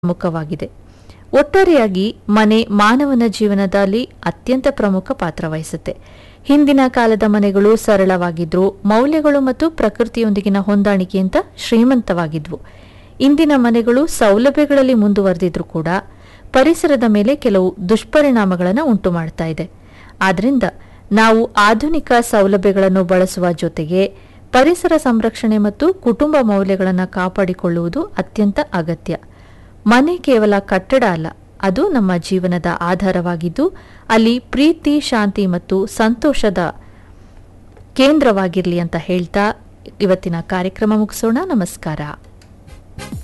ಪ್ರಮುಖವಾಗಿದೆ ಒಟ್ಟಾರೆಯಾಗಿ ಮನೆ ಮಾನವನ ಜೀವನದಲ್ಲಿ ಅತ್ಯಂತ ಪ್ರಮುಖ ಪಾತ್ರ ವಹಿಸುತ್ತೆ ಹಿಂದಿನ ಕಾಲದ ಮನೆಗಳು ಸರಳವಾಗಿದ್ರು ಮೌಲ್ಯಗಳು ಮತ್ತು ಪ್ರಕೃತಿಯೊಂದಿಗಿನ ಹೊಂದಾಣಿಕೆಯಿಂದ ಶ್ರೀಮಂತವಾಗಿದ್ವು ಇಂದಿನ ಮನೆಗಳು ಸೌಲಭ್ಯಗಳಲ್ಲಿ ಮುಂದುವರೆದಿದ್ರು ಕೂಡ ಪರಿಸರದ ಮೇಲೆ ಕೆಲವು ದುಷ್ಪರಿಣಾಮಗಳನ್ನು ಉಂಟು ಮಾಡ್ತಾ ಇದೆ ಆದ್ರಿಂದ ನಾವು ಆಧುನಿಕ ಸೌಲಭ್ಯಗಳನ್ನು ಬಳಸುವ ಜೊತೆಗೆ ಪರಿಸರ ಸಂರಕ್ಷಣೆ ಮತ್ತು ಕುಟುಂಬ ಮೌಲ್ಯಗಳನ್ನು ಕಾಪಾಡಿಕೊಳ್ಳುವುದು ಅತ್ಯಂತ ಅಗತ್ಯ ಮನೆ ಕೇವಲ ಕಟ್ಟಡ ಅಲ್ಲ ಅದು ನಮ್ಮ ಜೀವನದ ಆಧಾರವಾಗಿದ್ದು ಅಲ್ಲಿ ಪ್ರೀತಿ ಶಾಂತಿ ಮತ್ತು ಸಂತೋಷದ ಕೇಂದ್ರವಾಗಿರಲಿ ಅಂತ ಹೇಳ್ತಾ ಇವತ್ತಿನ ಕಾರ್ಯಕ್ರಮ ಮುಗಿಸೋಣ ನಮಸ್ಕಾರ